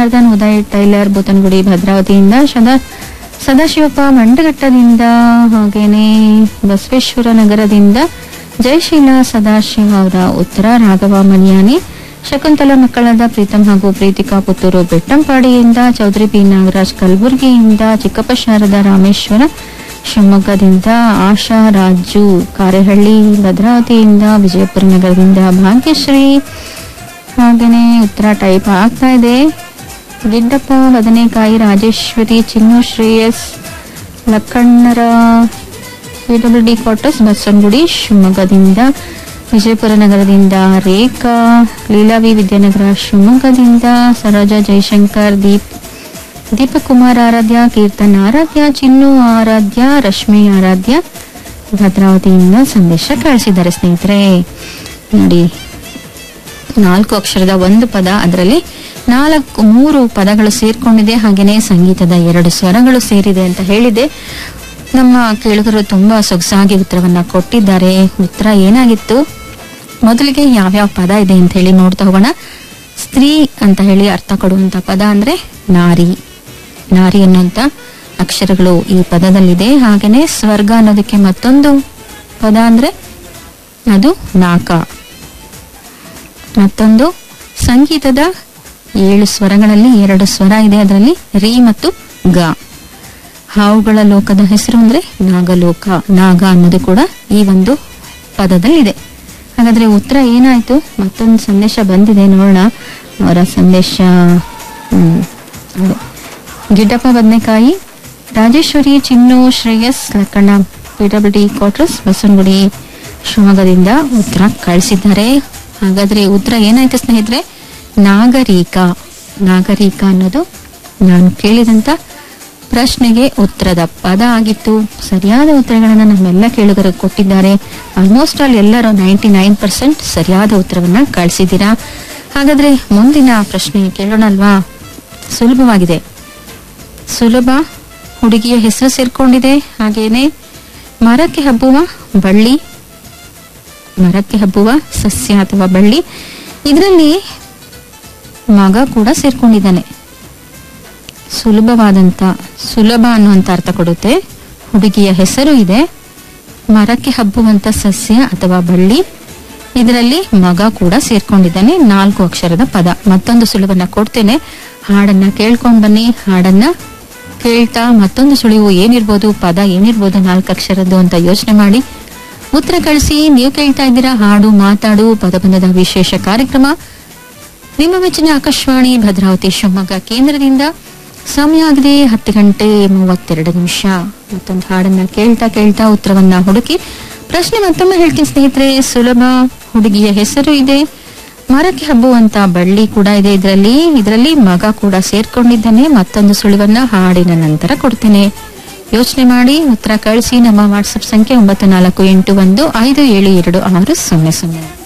Janardhan Uday tailor ಬೂತನಗುಡಿ ಭದ್ರಾವತಿಯಿಂದ ಸದಾ ಸದಾಶಿವಪ್ಪ ಮಂಡಘಟ್ಟದಿಂದ ಹಾಗೇನೆ ಬಸವೇಶ್ವರ ನಗರದಿಂದ ಜಯಶೀಲ ಸದಾಶಿವ ಅವರ ಉತ್ತರ ರಾಘವ ಮನಿಯಾನಿ ಶಕುಂತಲ ಮಕ್ಕಳಾದ ಪ್ರೀತಂ ಹಾಗೂ ಪ್ರೀತಿಕಾ ಪುತ್ತೂರು ಬೆಟ್ಟಂಪಾಡಿಯಿಂದ ಚೌಧರಿ ಬಿ ನಾಗರಾಜ್ ಕಲಬುರಗಿಯಿಂದ ಚಿಕ್ಕಪ್ಪ ಶಾರದ ರಾಮೇಶ್ವರ ಶಿವಮೊಗ್ಗದಿಂದ ಆಶಾ ರಾಜು ಕಾರೆಹಳ್ಳಿ ಭದ್ರಾವತಿಯಿಂದ ವಿಜಯಪುರ ನಗರದಿಂದ ಭಾಗ್ಯಶ್ರೀ ಹಾಗೇನೆ ಉತ್ತರ ಟೈಪ್ ಆಗ್ತಾ ಇದೆ ಗಿಡ್ಡಪ್ಪ ಬದನೆಕಾಯಿ ರಾಜೇಶ್ವರಿ ಚಿನ್ನು ಶ್ರೇಯಸ್ ಲಕ್ಕಣ್ಣರ ಪಿಡಬ್ಲ್ಯೂ ಡಿ ಕ್ವಾರ್ಟರ್ಸ್ ಬಸವನಗುಡಿ ಶಿವಮೊಗ್ಗದಿಂದ ವಿಜಯಪುರ ನಗರದಿಂದ ರೇಖಾ ಲೀಲಾವಿ ವಿದ್ಯಾನಗರ ಶಿವಮೊಗ್ಗದಿಂದ ಸರೋಜಾ ಜಯಶಂಕರ್ ದೀಪ್ ದೀಪಕ್ ಕುಮಾರ್ ಆರಾಧ್ಯ ಕೀರ್ತನ್ ಆರಾಧ್ಯ ಚಿನ್ನು ಆರಾಧ್ಯ ರಶ್ಮಿ ಆರಾಧ್ಯ ಭದ್ರಾವತಿಯಿಂದ ಸಂದೇಶ ಕಳಿಸಿದ್ದಾರೆ ಸ್ನೇಹಿತರೆ ನೋಡಿ ನಾಲ್ಕು ಅಕ್ಷರದ ಒಂದು ಪದ ಅದರಲ್ಲಿ ನಾಲ್ಕು ಮೂರು ಪದಗಳು ಸೇರ್ಕೊಂಡಿದೆ ಹಾಗೇನೆ ಸಂಗೀತದ ಎರಡು ಸ್ವರಗಳು ಸೇರಿದೆ ಅಂತ ಹೇಳಿದೆ ನಮ್ಮ ಕೇಳುಗರು ತುಂಬಾ ಸೊಗಸಾಗಿ ಉತ್ತರವನ್ನ ಕೊಟ್ಟಿದ್ದಾರೆ ಉತ್ತರ ಏನಾಗಿತ್ತು ಮೊದಲಿಗೆ ಯಾವ್ಯಾವ ಪದ ಇದೆ ಅಂತ ಹೇಳಿ ನೋಡ್ತಾ ಹೋಗೋಣ ಸ್ತ್ರೀ ಅಂತ ಹೇಳಿ ಅರ್ಥ ಕೊಡುವಂತ ಪದ ಅಂದ್ರೆ ನಾರಿ ನಾರಿ ಅನ್ನುವಂತ ಅಕ್ಷರಗಳು ಈ ಪದದಲ್ಲಿದೆ ಹಾಗೇನೆ ಸ್ವರ್ಗ ಅನ್ನೋದಕ್ಕೆ ಮತ್ತೊಂದು ಪದ ಅಂದ್ರೆ ಅದು ನಾಕ ಮತ್ತೊಂದು ಸಂಗೀತದ ಏಳು ಸ್ವರಗಳಲ್ಲಿ ಎರಡು ಸ್ವರ ಇದೆ ಅದರಲ್ಲಿ ರಿ ಮತ್ತು ಗ ಹಾವುಗಳ ಲೋಕದ ಹೆಸರು ಅಂದ್ರೆ ನಾಗಲೋಕ ನಾಗ ಅನ್ನೋದು ಕೂಡ ಈ ಒಂದು ಪದದಲ್ಲಿದೆ ಹಾಗಾದ್ರೆ ಉತ್ತರ ಏನಾಯ್ತು ಮತ್ತೊಂದು ಸಂದೇಶ ಬಂದಿದೆ ನೋಡೋಣ ಅವರ ಸಂದೇಶ ಹ್ಮ್, ಅದೇ. ಗಿಡ್ಡಪ್ಪ ಬದನೆಕಾಯಿ Rajeshwari Chinnu Shreyas Lakkanna PW D quarters Basavanagudi ಶಿವಮೊಗ್ಗದಿಂದ ಉತ್ತರ ಕಳಿಸಿದ್ದಾರೆ ಹಾಗಾದ್ರೆ ಉತ್ತರ ಏನಾಯ್ತು ಸ್ನೇಹಿತರೆ ನಾಗರಿಕ ನಾಗರಿಕ ಅನ್ನೋದು ನಾನು ಕೇಳಿದಂತ ಪ್ರಶ್ನೆಗೆ ಉತ್ತರದ ಪದ ಆಗಿತ್ತು ಸರಿಯಾದ ಉತ್ತರಗಳನ್ನ ನಮ್ಮೆಲ್ಲ ಕೇಳುಗರು ಕೊಟ್ಟಿದ್ದಾರೆ ಆಲ್ಮೋಸ್ಟ್ ಆಲ್ ಎಲ್ಲರೂ ನೈಂಟಿ ನೈನ್ ಪರ್ಸೆಂಟ್ ಸರಿಯಾದ ಉತ್ತರವನ್ನ ಕಳಿಸಿದ್ದೀರಾ ಹಾಗಾದ್ರೆ ಮುಂದಿನ ಪ್ರಶ್ನೆ ಕೇಳೋಣ ಅಲ್ವಾ ಸುಲಭವಾಗಿದೆ ಸುಲಭ ಹುಡುಗಿಯ ಹೆಸರು ಸೇರ್ಕೊಂಡಿದೆ ಹಾಗೇನೆ ಮರಕ್ಕೆ ಹಬ್ಬುವ ಬಳ್ಳಿ ಮರಕ್ಕೆ ಹಬ್ಬುವ ಸಸ್ಯ ಅಥವಾ ಬಳ್ಳಿ ಇದರಲ್ಲಿ ಮಗ ಕೂಡ ಸೇರ್ಕೊಂಡಿದ್ದಾನೆ ಸುಲಭವಾದಂತ ಸುಲಭ ಅನ್ನುವಂತ ಅರ್ಥ ಕೊಡುತ್ತೆ ಹುಡುಗಿಯ ಹೆಸರು ಇದೆ ಮರಕ್ಕೆ ಹಬ್ಬುವಂತ ಸಸ್ಯ ಅಥವಾ ಬಳ್ಳಿ ಇದರಲ್ಲಿ ಮಗ ಕೂಡ ಸೇರ್ಕೊಂಡಿದ್ದಾನೆ ನಾಲ್ಕು ಅಕ್ಷರದ ಪದ ಮತ್ತೊಂದು ಸುಳುವನ್ನ ಕೊಡ್ತೇನೆ ಹಾಡನ್ನ ಕೇಳ್ಕೊಂಡ್ ಬನ್ನಿ ಹಾಡನ್ನ ಕೇಳ್ತಾ ಮತ್ತೊಂದು ಸುಳಿವು ಏನಿರ್ಬೋದು ಪದ ಏನಿರ್ಬೋದು ನಾಲ್ಕು ಅಕ್ಷರದ್ದು ಅಂತ ಯೋಚನೆ ಮಾಡಿ ಉತ್ತರ ಕಳಿಸಿ ನೀವು ಕೇಳ್ತಾ ಇದ್ದೀರಾ ಹಾಡು ಮಾತಾಡು ಪದಬಂಧದ ವಿಶೇಷ ಕಾರ್ಯಕ್ರಮ ನಿಮ್ಮ ಮೆಚ್ಚಿನ ಆಕಾಶವಾಣಿ ಭದ್ರಾವತಿ ಶಿವಮೊಗ್ಗ ಕೇಂದ್ರದಿಂದ ಸಮಯ ಆಗಿದೆ ಹತ್ತು ಗಂಟೆ ಮೂವತ್ತೆರಡು ನಿಮಿಷ ಮತ್ತೊಂದು ಹಾಡನ್ನ ಕೇಳ್ತಾ ಕೇಳ್ತಾ ಉತ್ತರವನ್ನ ಹುಡುಕಿ ಪ್ರಶ್ನೆ ಮತ್ತೊಮ್ಮೆ ಹೇಳ್ತೀನಿ ಸ್ನೇಹಿತರೆ ಸುಲಭ ಹುಡುಗಿಯ ಹೆಸರು ಇದೆ ಮರಕ್ಕೆ ಹಬ್ಬುವಂತ ಬಳ್ಳಿ ಕೂಡ ಇದೆ ಇದರಲ್ಲಿ ಇದರಲ್ಲಿ ಮಗ ಕೂಡ ಸೇರ್ಕೊಂಡಿದ್ದಾನೆ ಮತ್ತೊಂದು ಸುಳಿವನ್ನ ಹಾಡಿನ ನಂತರ ಕೊಡ್ತೇನೆ ಯೋಚನೆ ಮಾಡಿ ಉತ್ತರ ಕಳಿಸಿ ನಮ್ಮ ವಾಟ್ಸ್ಆಪ್ ಸಂಖ್ಯೆ ಒಂಬತ್ತು ನಾಲ್ಕು ಎಂಟು ಒಂದು ಐದು ಏಳು ಎರಡು ಆರು ಸೊನ್ನೆ ಸೊನ್ನೆ